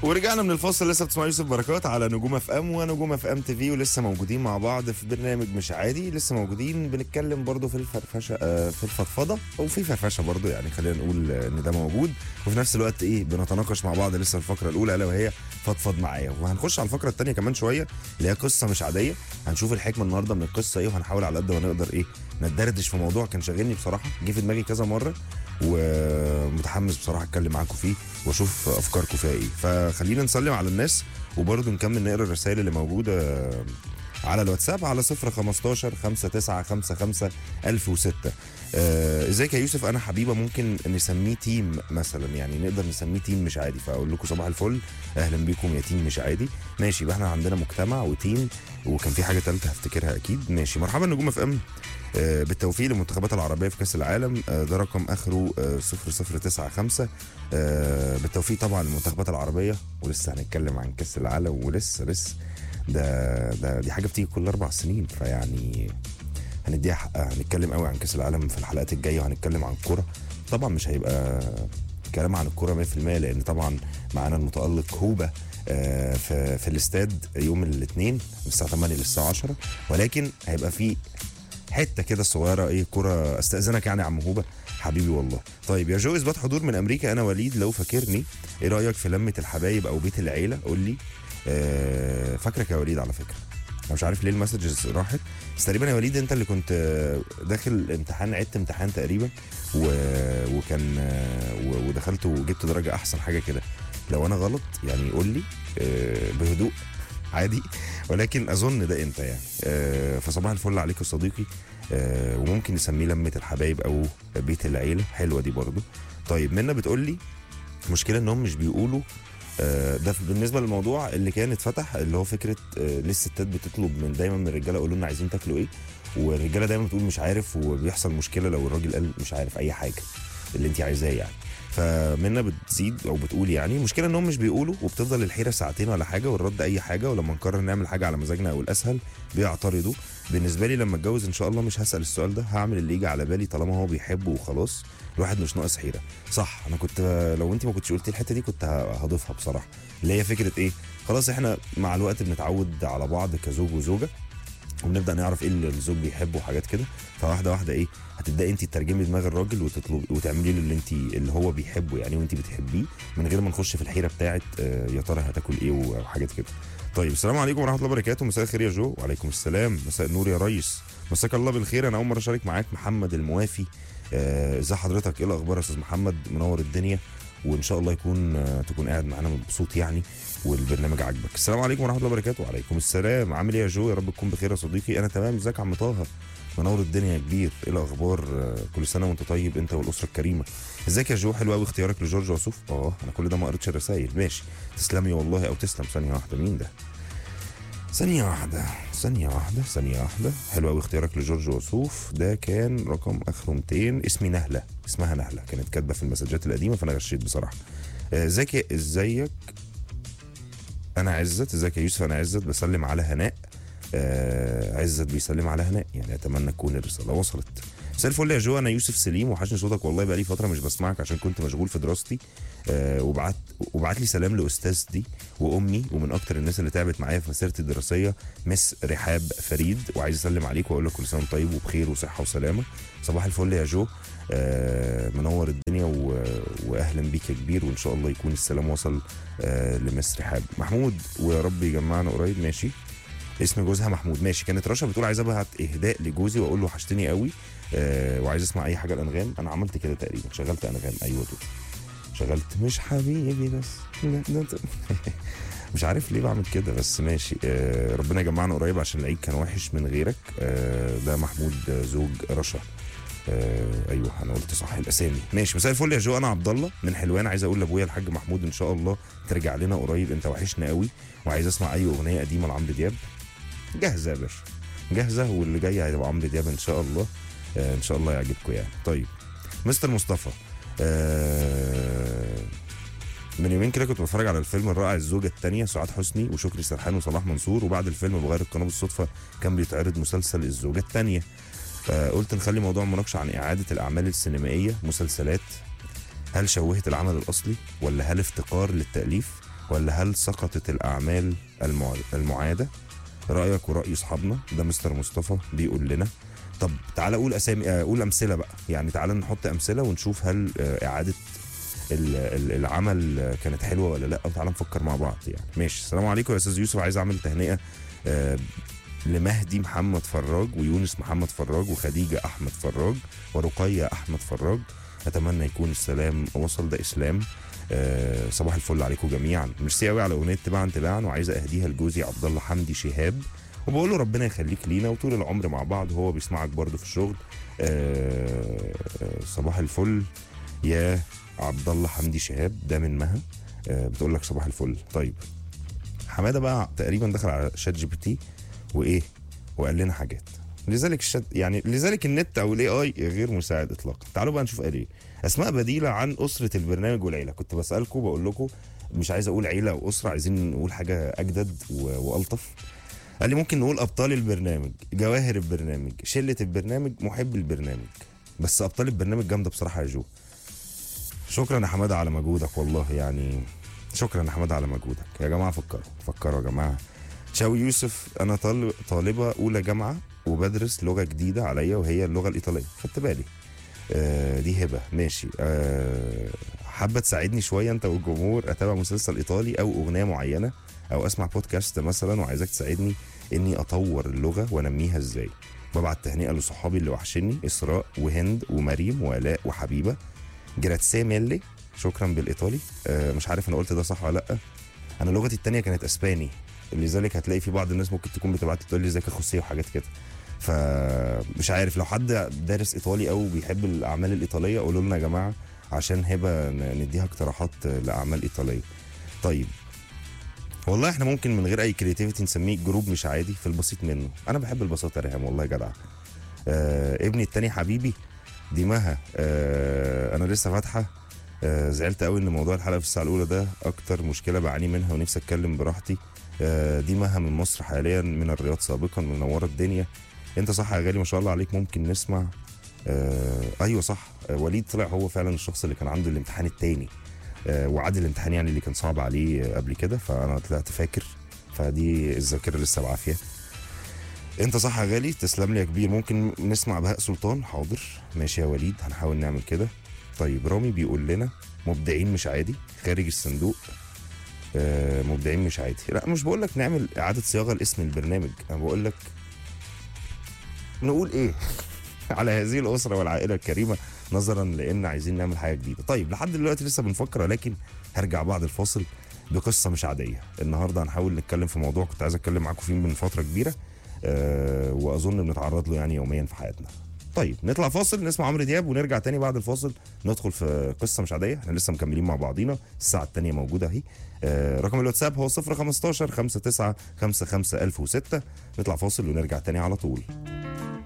ورجعنا من الفاصل لسه بتسمع يوسف بركات على نجوم اف ام ونجوم اف ام تي في ولسه موجودين مع بعض في برنامج مش عادي لسه موجودين بنتكلم برضو في الفرفشه آه، في الفضفضه وفي فرفشه برضو يعني خلينا نقول آه، ان ده موجود وفي نفس الوقت ايه بنتناقش مع بعض لسه الفقره الاولى الا وهي فضفض معايا وهنخش على الفقره الثانيه كمان شويه اللي هي قصه مش عاديه هنشوف الحكمه النهارده من القصه ايه وهنحاول على قد ما نقدر ايه ندردش في موضوع كان شاغلني بصراحه جه في دماغي كذا مره ومتحمس بصراحه اتكلم معاكم فيه واشوف افكاركم فيها ايه فخلينا نسلم على الناس وبرضه نكمل نقرا الرسائل اللي موجوده على الواتساب على 0 15 5955 1006 آه، ازيك يا يوسف انا حبيبه ممكن نسميه تيم مثلا يعني نقدر نسميه تيم مش عادي فاقول لكم صباح الفل اهلا بيكم يا تيم مش عادي ماشي يبقى احنا عندنا مجتمع وتيم وكان في حاجه ثالثه هفتكرها اكيد ماشي مرحبا نجوم اف ام آه، بالتوفيق للمنتخبات العربيه في كاس العالم آه، ده رقم اخره آه، 0095 آه، بالتوفيق طبعا للمنتخبات العربيه ولسه هنتكلم عن كاس العالم ولسه لسه ده ده دي حاجه بتيجي كل اربع سنين فيعني هنديها حقها هنتكلم قوي عن كاس العالم في الحلقات الجايه وهنتكلم عن الكوره طبعا مش هيبقى كلام عن الكوره 100% لان طبعا معانا المتالق هوبه آه، في في الاستاد يوم الاثنين من الساعه 8 للساعه 10 ولكن هيبقى في حته كده صغيره ايه كوره استاذنك يعني يا عم هوبه حبيبي والله طيب يا جو اثبات حضور من امريكا انا وليد لو فاكرني ايه رايك في لمه الحبايب او بيت العيله قول لي آه فاكرك يا وليد على فكره انا مش عارف ليه المسجز راحت بس تقريبا يا وليد انت اللي كنت آه، داخل امتحان عدت امتحان تقريبا و... وكان آه، و- ودخلت وجبت درجه احسن حاجه كده لو انا غلط يعني قول لي آه، بهدوء عادي ولكن اظن ده انت يعني آه، فصباح الفل عليك يا صديقي آه، وممكن نسميه لمه الحبايب او بيت العيله حلوه دي برضو طيب منا بتقول لي المشكله انهم مش بيقولوا آه، ده بالنسبه للموضوع اللي كان اتفتح اللي هو فكره آه، ليه الستات بتطلب من دايما من الرجاله يقولوا لنا عايزين تاكلوا ايه والرجاله دايما بتقول مش عارف وبيحصل مشكله لو الراجل قال مش عارف اي حاجه اللي انت عايزاه يعني فمنا بتزيد او بتقول يعني المشكله انهم مش بيقولوا وبتفضل الحيره ساعتين ولا حاجه والرد اي حاجه ولما نقرر نعمل حاجه على مزاجنا او الاسهل بيعترضوا بالنسبه لي لما اتجوز ان شاء الله مش هسال السؤال ده هعمل اللي يجي على بالي طالما هو بيحبه وخلاص الواحد مش ناقص حيره صح انا كنت لو انت ما كنتش قلتي الحته دي كنت ه- هضيفها بصراحه اللي هي فكره ايه خلاص احنا مع الوقت بنتعود على بعض كزوج وزوجه وبنبدا نعرف ايه اللي الزوج بيحبه وحاجات كده فواحده واحده ايه هتبداي انت تترجمي دماغ الراجل وتطلب وتعملي له اللي انت اللي هو بيحبه يعني وانت بتحبيه من غير ما نخش في الحيره بتاعت آه، يا ترى هتاكل ايه وحاجات كده طيب السلام عليكم ورحمه الله وبركاته مساء الخير يا جو وعليكم السلام مساء النور يا ريس مساك الله بالخير انا اول مره اشارك معاك محمد الموافي آه، ازي حضرتك ايه الاخبار يا استاذ محمد منور الدنيا وان شاء الله يكون آه، تكون قاعد معانا مبسوط يعني والبرنامج عاجبك السلام عليكم ورحمه الله وبركاته وعليكم السلام عامل ايه يا جو يا رب تكون بخير يا صديقي انا تمام ازيك يا عم طه منور الدنيا يا كبير ايه الاخبار آه، كل سنه وانت طيب انت والاسره الكريمه ازيك يا جو حلو قوي اختيارك لجورج وسوف اه انا كل ده ما قريتش الرسايل ماشي تسلمي والله او تسلم ثانيه واحده مين ده ثانية واحدة ثانية واحدة ثانية واحدة حلو قوي اختيارك لجورج وسوف ده كان رقم اخره 200 اسمي نهلة اسمها نهلة كانت كاتبة في المسجات القديمة فانا غشيت بصراحة آه، ازيك يا- ازيك انا عزت ازيك يا يوسف انا عزت بسلم على هناء آه عزت بيسلم على هناء يعني اتمنى تكون الرساله وصلت مساء الفل يا جو انا يوسف سليم وحشني صوتك والله بقالي فتره مش بسمعك عشان كنت مشغول في دراستي آه وبعت وبعت لي سلام لاستاذتي وامي ومن اكتر الناس اللي تعبت معايا في مسيرتي الدراسيه مس رحاب فريد وعايز اسلم عليك واقول لك كل سنه وأنت طيب وبخير وصحه وسلامه صباح الفل يا جو آه منور الدنيا و... واهلا بيك يا كبير وان شاء الله يكون السلام وصل آه لمس رحاب محمود ويا رب يجمعنا قريب ماشي اسم جوزها محمود ماشي كانت رشا بتقول عايز ابعت اهداء لجوزي واقول له وحشتني قوي آه وعايز اسمع اي حاجه الانغام انا عملت كده تقريبا شغلت انغام ايوه دول شغلت مش حبيبي بس لا، ده انت- مش عارف ليه بعمل كده بس ماشي آه ربنا يجمعنا قريب عشان العيد كان وحش من غيرك آه ده محمود آه، زوج رشا آه ايوه انا قلت صح الاسامي ماشي مساء الفل يا جو انا عبد الله من حلوان عايز اقول لابويا الحاج محمود ان شاء الله ترجع لنا قريب انت وحشنا قوي وعايز اسمع اي اغنيه قديمه لعمرو دياب جاهزه يا باشا جاهزه واللي جاي هيبقى عمرو دياب ان شاء الله آه ان شاء الله يعجبكم يعني طيب مستر مصطفى آه من يومين كده كنت بتفرج على الفيلم الرائع الزوجة الثانية سعاد حسني وشكري سرحان وصلاح منصور وبعد الفيلم بغير القناة بالصدفة كان بيتعرض مسلسل الزوجة الثانية فقلت نخلي موضوع المناقشة عن إعادة الأعمال السينمائية مسلسلات هل شوهت العمل الأصلي ولا هل افتقار للتأليف ولا هل سقطت الاعمال المع- المعاده رايك وراي اصحابنا ده مستر مصطفى بيقول لنا طب تعالى قول اسامي آه، قول امثله بقى يعني تعالى نحط امثله ونشوف هل آه، اعاده ال- ال- العمل آه، كانت حلوه ولا لا وتعالى نفكر مع بعض يعني ماشي السلام عليكم يا استاذ يوسف عايز اعمل تهنئه آه، لمهدي محمد فراج ويونس محمد فراج وخديجه احمد فراج ورقيه احمد فراج اتمنى يكون السلام وصل ده اسلام آه، صباح الفل عليكم جميعا ميرسي قوي على اغنيه تباعا تباعا وعايزه اهديها لجوزي عبد الله حمدي شهاب وبقول له ربنا يخليك لينا وطول العمر مع بعض هو بيسمعك برضه في الشغل آه، آه، صباح الفل يا عبد الله حمدي شهاب ده من مها آه، بتقول لك صباح الفل طيب حماده بقى تقريبا دخل على شات جي بي تي وايه وقال لنا حاجات لذلك الشات يعني لذلك النت او الاي اي غير مساعد اطلاقا تعالوا بقى نشوف قال ايه اسماء بديله عن اسره البرنامج والعيله كنت بسالكم بقول لكم مش عايز اقول عيله او اسره عايزين نقول حاجه اجدد و- والطف قال لي ممكن نقول ابطال البرنامج جواهر البرنامج شله البرنامج محب البرنامج بس ابطال البرنامج جامده بصراحه يا جو شكرا يا حماده على مجهودك والله يعني شكرا يا حماده على مجهودك يا جماعه فكروا فكروا يا جماعه شاوي يوسف انا طالب طالبه اولى جامعه وبدرس لغه جديده عليا وهي اللغه الايطاليه خدت بالي آه دي هبه ماشي آه حابه تساعدني شويه انت والجمهور اتابع مسلسل ايطالي او اغنيه معينه او اسمع بودكاست مثلا وعايزك تساعدني اني اطور اللغه وانميها ازاي ببعت تهنئه لصحابي اللي وحشني اسراء وهند ومريم والاء وحبيبه جراتسي ميلي شكرا بالايطالي آه مش عارف انا قلت ده صح ولا لا انا لغتي التانية كانت اسباني لذلك هتلاقي في بعض الناس ممكن تكون بتبعت لي تقول لي ازيك يا خوسيه وحاجات كده فمش عارف لو حد دارس ايطالي او بيحب الاعمال الايطاليه قولوا لنا يا جماعه عشان هبه ن- نديها اقتراحات لاعمال ايطاليه طيب والله احنا ممكن من غير اي كرياتيفيتي نسميه جروب مش عادي في البسيط منه انا بحب البساطه يا ريهام والله يا جدع آه ابني التاني حبيبي دي مها آه انا لسه فاتحه آه زعلت قوي ان موضوع الحلقه في الساعه الاولى ده اكتر مشكله بعاني منها ونفسي اتكلم براحتي آه دي مها من مصر حاليا من الرياض سابقا منوره الدنيا انت صح يا غالي ما شاء الله عليك ممكن نسمع آه ايوه صح آه وليد طلع هو فعلا الشخص اللي كان عنده الامتحان التاني آه وعاد الامتحان يعني اللي كان صعب عليه آه، قبل كده فانا طلعت فاكر فدي الذاكره لسه بعافيه انت صح يا غالي تسلم لي يا كبير ممكن نسمع بهاء سلطان حاضر ماشي يا وليد هنحاول نعمل كده طيب رامي بيقول لنا مبدعين مش عادي خارج الصندوق آه مبدعين مش عادي لا مش بقول لك نعمل اعاده صياغه لاسم البرنامج انا بقول لك نقول ايه على هذه الاسره والعائله الكريمه نظرا لان عايزين نعمل حاجه جديده طيب لحد دلوقتي لسه بنفكر ولكن هرجع بعد الفاصل بقصه مش عاديه النهارده هنحاول نتكلم في موضوع كنت عايز اتكلم معاكم فيه من فتره كبيره أه واظن بنتعرض له يعني يوميا في حياتنا طيب نطلع فاصل نسمع عمرو دياب ونرجع تاني بعد الفاصل ندخل في قصه مش عاديه احنا لسه مكملين مع بعضينا الساعه الثانيه موجوده اهي آه رقم الواتساب هو 015 59 55 1006 نطلع فاصل ونرجع تاني على طول